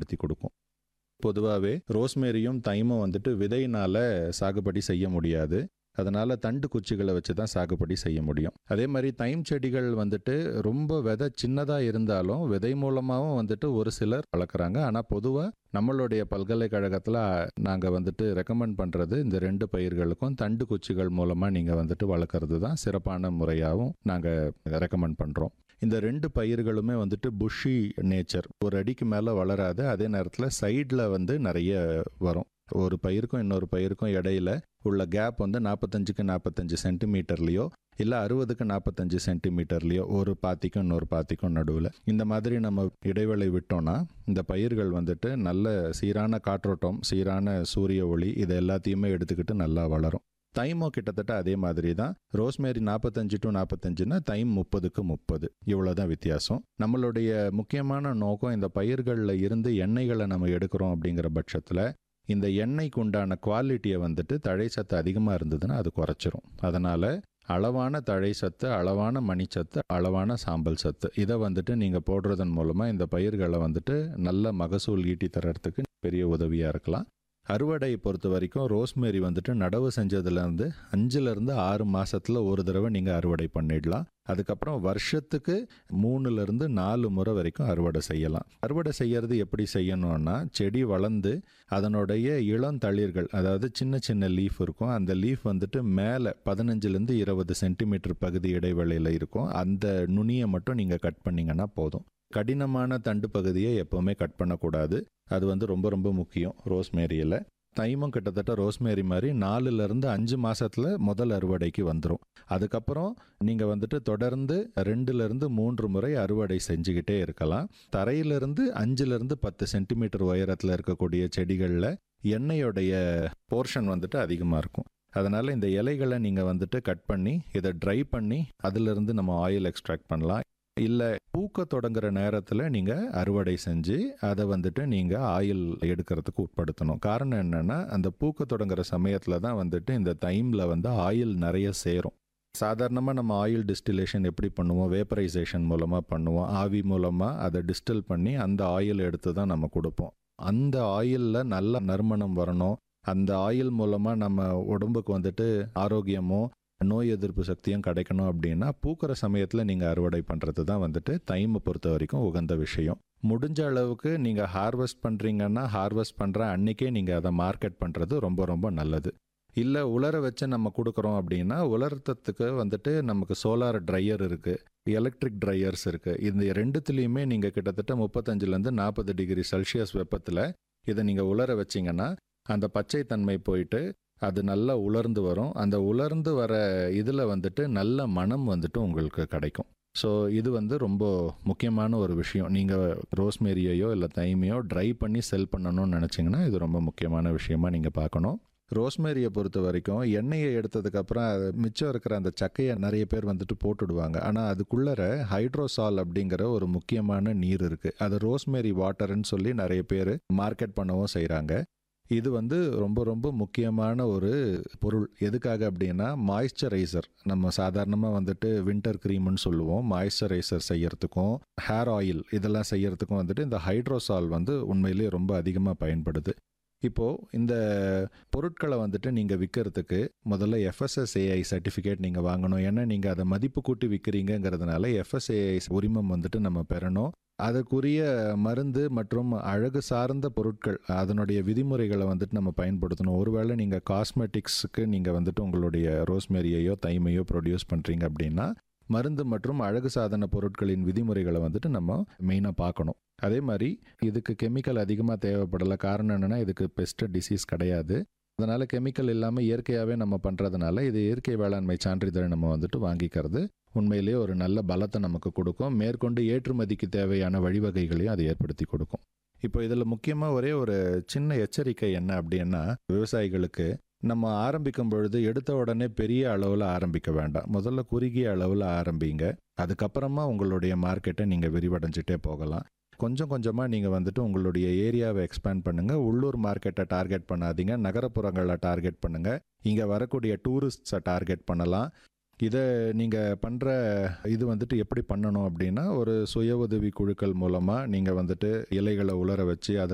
ஏற்படுத்தி கொடுக்கும் பொதுவாகவே ரோஸ்மேரியும் தைமும் வந்துட்டு விதையினால சாகுபடி செய்ய முடியாது அதனால தண்டு குச்சிகளை வச்சு தான் சாகுபடி செய்ய முடியும் அதே மாதிரி தைம் செடிகள் வந்துட்டு ரொம்ப விதை சின்னதாக இருந்தாலும் விதை மூலமாகவும் வந்துட்டு ஒரு சிலர் வளர்க்குறாங்க ஆனால் பொதுவாக நம்மளுடைய பல்கலைக்கழகத்தில் நாங்கள் வந்துட்டு ரெக்கமெண்ட் பண்ணுறது இந்த ரெண்டு பயிர்களுக்கும் தண்டு குச்சிகள் மூலமாக நீங்கள் வந்துட்டு வளர்க்குறது தான் சிறப்பான முறையாகவும் நாங்கள் ரெக்கமெண்ட் பண்ணுறோம் இந்த ரெண்டு பயிர்களுமே வந்துட்டு புஷி நேச்சர் ஒரு அடிக்கு மேலே வளராது அதே நேரத்தில் சைடில் வந்து நிறைய வரும் ஒரு பயிருக்கும் இன்னொரு பயிருக்கும் இடையில உள்ள கேப் வந்து நாற்பத்தஞ்சுக்கு நாற்பத்தஞ்சு சென்டிமீட்டர்லேயோ இல்லை அறுபதுக்கு நாற்பத்தஞ்சு சென்டிமீட்டர்லேயோ ஒரு பாத்திக்கும் இன்னொரு பாத்திக்கும் நடுவில் இந்த மாதிரி நம்ம இடைவேளை விட்டோம்னா இந்த பயிர்கள் வந்துட்டு நல்ல சீரான காற்றோட்டம் சீரான சூரிய ஒளி இது எல்லாத்தையுமே எடுத்துக்கிட்டு நல்லா வளரும் தைமோ கிட்டத்தட்ட அதே மாதிரி தான் ரோஸ்மேரி நாற்பத்தஞ்சு டு நாற்பத்தஞ்சுனா தைம் முப்பதுக்கு முப்பது இவ்வளோதான் வித்தியாசம் நம்மளுடைய முக்கியமான நோக்கம் இந்த பயிர்களில் இருந்து எண்ணெய்களை நம்ம எடுக்கிறோம் அப்படிங்கிற பட்சத்தில் இந்த எண்ணெய்க்கு உண்டான குவாலிட்டியை வந்துட்டு தழை சத்து அதிகமாக இருந்ததுன்னா அது குறைச்சிரும் அதனால் அளவான தழை சத்து அளவான மணிச்சத்து அளவான சாம்பல் சத்து இதை வந்துட்டு நீங்கள் போடுறதன் மூலமாக இந்த பயிர்களை வந்துட்டு நல்ல மகசூல் ஈட்டி தர்றதுக்கு பெரிய உதவியாக இருக்கலாம் அறுவடையை பொறுத்த வரைக்கும் ரோஸ்மேரி வந்துட்டு நடவு செஞ்சதுலேருந்து அஞ்சுலேருந்து ஆறு மாசத்துல ஒரு தடவை நீங்கள் அறுவடை பண்ணிடலாம் அதுக்கப்புறம் வருஷத்துக்கு மூணுலேருந்து நாலு முறை வரைக்கும் அறுவடை செய்யலாம் அறுவடை செய்யறது எப்படி செய்யணும்னா செடி வளர்ந்து அதனுடைய இளம் தளிர்கள் அதாவது சின்ன சின்ன லீஃப் இருக்கும் அந்த லீஃப் வந்துட்டு மேலே பதினஞ்சுலேருந்து இருபது சென்டிமீட்டர் பகுதி இடைவெளியில் இருக்கும் அந்த நுனியை மட்டும் நீங்கள் கட் பண்ணீங்கன்னா போதும் கடினமான தண்டு பகுதியை எப்போவுமே கட் பண்ணக்கூடாது அது வந்து ரொம்ப ரொம்ப முக்கியம் ரோஸ்மேரியில் தைமும் கிட்டத்தட்ட ரோஸ்மேரி மாதிரி நாலுலேருந்து அஞ்சு மாசத்துல முதல் அறுவடைக்கு வந்துடும் அதுக்கப்புறம் நீங்கள் வந்துட்டு தொடர்ந்து ரெண்டுலேருந்து மூன்று முறை அறுவடை செஞ்சுக்கிட்டே இருக்கலாம் தரையிலிருந்து அஞ்சுலேருந்து பத்து சென்டிமீட்டர் உயரத்தில் இருக்கக்கூடிய செடிகளில் எண்ணெயோடைய போர்ஷன் வந்துட்டு அதிகமாக இருக்கும் அதனால் இந்த இலைகளை நீங்கள் வந்துட்டு கட் பண்ணி இதை ட்ரை பண்ணி அதிலிருந்து நம்ம ஆயில் எக்ஸ்ட்ராக்ட் பண்ணலாம் இல்லை பூக்க தொடங்குற நேரத்தில் நீங்கள் அறுவடை செஞ்சு அதை வந்துட்டு நீங்கள் ஆயில் எடுக்கிறதுக்கு உட்படுத்தணும் காரணம் என்னென்னா அந்த பூக்க தொடங்குற சமயத்தில் தான் வந்துட்டு இந்த தைமில் வந்து ஆயில் நிறைய சேரும் சாதாரணமாக நம்ம ஆயில் டிஸ்டிலேஷன் எப்படி பண்ணுவோம் வேப்பரைசேஷன் மூலமாக பண்ணுவோம் ஆவி மூலமாக அதை டிஸ்டில் பண்ணி அந்த ஆயில் எடுத்து தான் நம்ம கொடுப்போம் அந்த ஆயிலில் நல்ல நறுமணம் வரணும் அந்த ஆயில் மூலமாக நம்ம உடம்புக்கு வந்துட்டு ஆரோக்கியமும் நோய் எதிர்ப்பு சக்தியும் கிடைக்கணும் அப்படின்னா பூக்கிற சமயத்தில் நீங்கள் அறுவடை பண்ணுறது தான் வந்துட்டு தைமை பொறுத்த வரைக்கும் உகந்த விஷயம் முடிஞ்ச அளவுக்கு நீங்கள் ஹார்வெஸ்ட் பண்ணுறீங்கன்னா ஹார்வெஸ்ட் பண்ணுற அன்னைக்கே நீங்கள் அதை மார்க்கெட் பண்ணுறது ரொம்ப ரொம்ப நல்லது இல்லை உலர வச்சு நம்ம கொடுக்குறோம் அப்படின்னா உலர்த்தத்துக்கு வந்துட்டு நமக்கு சோலார் ட்ரையர் இருக்குது எலக்ட்ரிக் ட்ரையர்ஸ் இருக்குது இந்த ரெண்டுத்துலேயுமே நீங்கள் கிட்டத்தட்ட முப்பத்தஞ்சுலேருந்து நாற்பது டிகிரி செல்சியஸ் வெப்பத்தில் இதை நீங்கள் உலர வச்சிங்கன்னா அந்த பச்சை தன்மை போயிட்டு அது நல்லா உலர்ந்து வரும் அந்த உலர்ந்து வர இதில் வந்துட்டு நல்ல மனம் வந்துட்டு உங்களுக்கு கிடைக்கும் ஸோ இது வந்து ரொம்ப முக்கியமான ஒரு விஷயம் நீங்கள் ரோஸ்மேரியையோ இல்லை தைமையோ ட்ரை பண்ணி செல் பண்ணணும்னு நினச்சிங்கன்னா இது ரொம்ப முக்கியமான விஷயமா நீங்கள் பார்க்கணும் ரோஸ்மேரியை பொறுத்த வரைக்கும் எண்ணெயை எடுத்ததுக்கப்புறம் மிச்சம் இருக்கிற அந்த சக்கையை நிறைய பேர் வந்துட்டு போட்டுடுவாங்க ஆனால் அதுக்குள்ளற ஹைட்ரோசால் அப்படிங்கிற ஒரு முக்கியமான நீர் இருக்குது அது ரோஸ்மேரி வாட்டர்னு சொல்லி நிறைய பேர் மார்க்கெட் பண்ணவும் செய்கிறாங்க இது வந்து ரொம்ப ரொம்ப முக்கியமான ஒரு பொருள் எதுக்காக அப்படின்னா மாய்ஸ்சரைசர் நம்ம சாதாரணமாக வந்துட்டு வின்டர் க்ரீம்னு சொல்லுவோம் மாய்ஸ்சரைசர் செய்யறதுக்கும் ஹேர் ஆயில் இதெல்லாம் செய்யறதுக்கும் வந்துட்டு இந்த ஹைட்ரோசால் வந்து உண்மையிலேயே ரொம்ப அதிகமாக பயன்படுது இப்போது இந்த பொருட்களை வந்துட்டு நீங்கள் விற்கிறதுக்கு முதல்ல எஃப்எஸ்எஸ்ஏஐ சர்டிஃபிகேட் நீங்கள் வாங்கணும் ஏன்னா நீங்கள் அதை மதிப்பு கூட்டி விற்கிறீங்கிறதுனால எஃப்எஸ்ஏஐ உரிமம் வந்துட்டு நம்ம பெறணும் அதற்குரிய மருந்து மற்றும் அழகு சார்ந்த பொருட்கள் அதனுடைய விதிமுறைகளை வந்துட்டு நம்ம பயன்படுத்தணும் ஒருவேளை நீங்கள் காஸ்மெட்டிக்ஸுக்கு நீங்கள் வந்துட்டு உங்களுடைய ரோஸ்மேரியையோ தைமையோ ப்ரொடியூஸ் பண்ணுறீங்க அப்படின்னா மருந்து மற்றும் அழகு சாதன பொருட்களின் விதிமுறைகளை வந்துட்டு நம்ம மெயினாக பார்க்கணும் அதே மாதிரி இதுக்கு கெமிக்கல் அதிகமாக தேவைப்படலை காரணம் என்னென்னா இதுக்கு பெஸ்ட் டிசீஸ் கிடையாது அதனால் கெமிக்கல் இல்லாமல் இயற்கையாகவே நம்ம பண்ணுறதுனால இது இயற்கை வேளாண்மை சான்றிதழை நம்ம வந்துட்டு வாங்கிக்கிறது உண்மையிலேயே ஒரு நல்ல பலத்தை நமக்கு கொடுக்கும் மேற்கொண்டு ஏற்றுமதிக்கு தேவையான வழிவகைகளையும் அது ஏற்படுத்தி கொடுக்கும் இப்போ இதில் முக்கியமாக ஒரே ஒரு சின்ன எச்சரிக்கை என்ன அப்படின்னா விவசாயிகளுக்கு நம்ம ஆரம்பிக்கும் பொழுது எடுத்த உடனே பெரிய அளவில் ஆரம்பிக்க வேண்டாம் முதல்ல குறுகிய அளவில் ஆரம்பிங்க அதுக்கப்புறமா உங்களுடைய மார்க்கெட்டை நீங்கள் விரிவடைஞ்சிட்டே போகலாம் கொஞ்சம் கொஞ்சமாக நீங்கள் வந்துட்டு உங்களுடைய ஏரியாவை எக்ஸ்பேண்ட் பண்ணுங்கள் உள்ளூர் மார்க்கெட்டை டார்கெட் பண்ணாதீங்க நகரப்புறங்களை டார்கெட் பண்ணுங்கள் இங்கே வரக்கூடிய டூரிஸ்ட்ஸை டார்கெட் பண்ணலாம் இதை நீங்கள் பண்ணுற இது வந்துட்டு எப்படி பண்ணணும் அப்படின்னா ஒரு சுய உதவி குழுக்கள் மூலமாக நீங்கள் வந்துட்டு இலைகளை உலர வச்சு அதில்